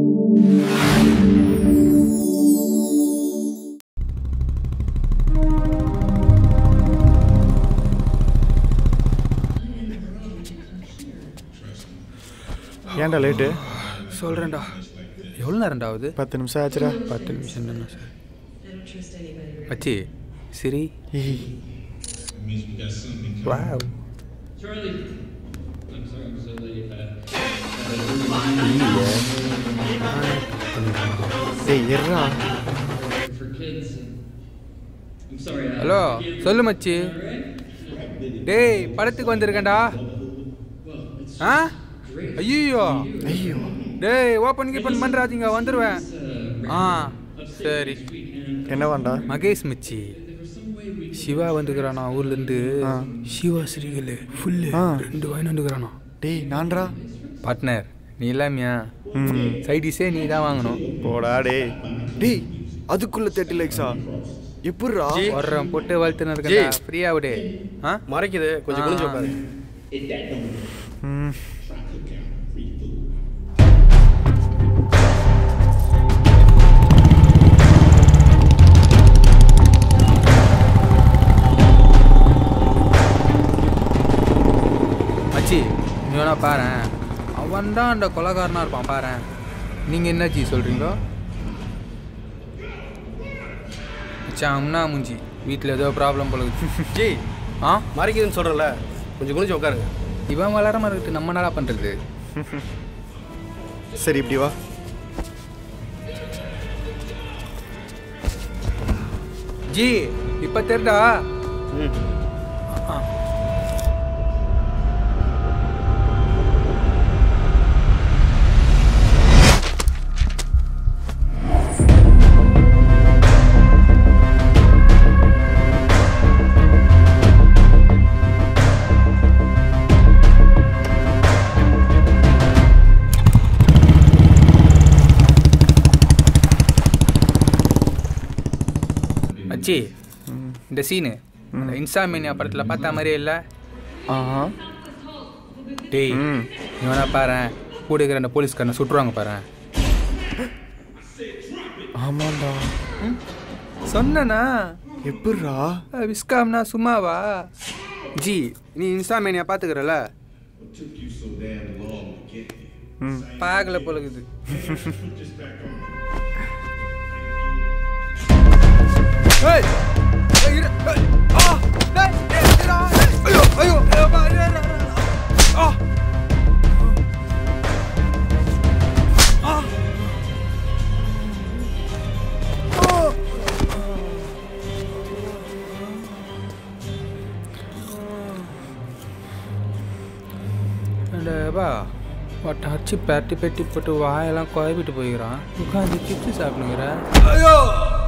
ஏன்டா லேட்டு சொல்கிறேன்டா எவ்வளோ நேரம்டா ஆகுது பத்து நிமிஷம் ஆச்சுடா பத்து நிமிஷம் தானே சார் மச்சி சரி ஏய் wow Charlie, I'm sorry, I'm so late. டேய் எர்ரா For kids. I'm sorry. uh, hello for kids- சொல்லு மச்சி டேய் படத்துக்கு வந்திருக்கேன்டா ஆ ஐயோ ஐயோ டேய் ஓப்பன் கீப்பன் பண்ணுறாதீங்க வந்துடுவேன் ஆ சரி என்ன வேண்டா மகேஷ் மச்சி சிவா வந்துக்கிறானா ஊர்லேருந்து ஆ. சிவா ஸ்ரீகல் ஃபுல்லு ஆ. ரெண்டு வாயின் வந்துக்கிறானா டேய் நான்டா பார்ட்னர் நீ இல்லாமையா ம் சைடிஸே நீ தான் வாங்கணும் போடா டேய் டேய் அதுக்குள்ள தேர்ட்டி லேக்ஸா எப்பட்றா வர்றேன் போட்டு வளர்த்துன்னு இருக்கேன் ஃப்ரீயா விடு ஆ மறைக்குது கொஞ்சம் குளிஞ்சு உட்காரு ம் மச்சி நீ வேணா பாரேன் அவன் தான் அந்த கொலகாரனா இருப்பான் பாரேன் நீங்க என்ன ஜி சொல்றீங்க மச்சான் அம்னா முஞ்சி வீட்டில் ஏதோ ப்ராப்ளம் போல இருக்குது. ஜி ஆ மறைக்குதுன்னு சொல்கிறேன்ல கொஞ்சம் குளிஞ்சு உட்காருங்க இவன் வளராம இருக்கிறது நம்ம என்னடா பண்றது சரி இப்படி வா ஜி இப்போ தெரிடா ம் ஆ மச்சி இந்த சீனு இந்த இன்சாமினியா படத்தில் பார்த்த மாதிரியே இல்லை ஆஹா டேய் ம் நீ வேணா பாரேன் கூட இருக்கிற அந்த போலீஸ்காரனை சுட்டுருவாங்க பாரேன் ஆமாண்டா சொன்னனா எப்பட்றா விஸ்காம்னா சும்மாவா ஜி நீ இன்ஸ்டாமேனியா பார்த்துக்கிறல ம் பார்க்கல போலகுது ஏய் ஏய், இரு, ஏய், ஆ, டேய், டேய், இருடா, ஏய், ஐயோ, ஐயோ, ஐயோ, பா, இரு, இரு, இரு, இரு. ஆ. ஆ. ஆ. ஏண்டா ஒட்ட அடிச்சு பெட்டி பெட்டி போட்டு வாயெல்லாம் குழப்பிட்டு போய்க்கிறான் உட்காந்து சிப்ஸ் சாப்பிடுங்கிற ஐயோ